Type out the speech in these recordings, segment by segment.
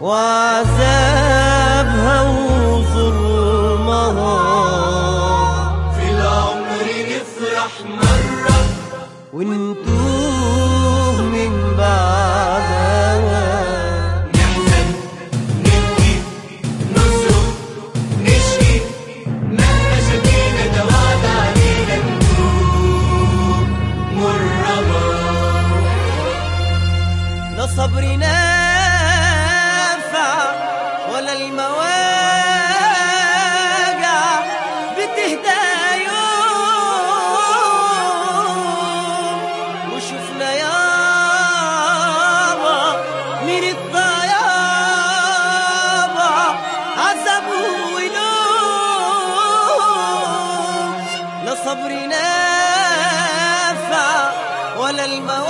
وعذابها وظلمها في العمر نفرح مرة ونتوه من بعدها نحزن نبكي نصرخ نشكي مهما شكينا ده وعد علينا نكون مرة لا صبر نافع ولا المواجع بتهدى يوم وشفنا يابا من الضيابة عذاب ولوم لا صبر نافع ولا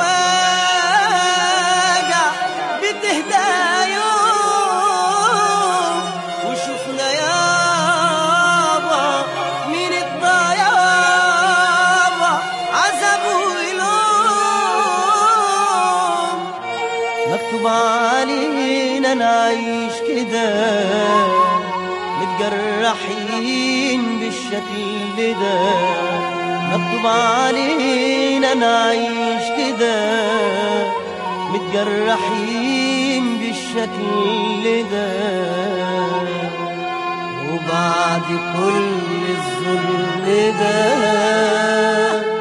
المواجع بتهدى يوم وشفنا يابا من الضيابة عذاب ولوم مكتوب علينا نعيش كده متجرحين بالشكل ده مكتوب علينا نعيش كده متجرحين بالشكل ده وبعد كل الظلم ده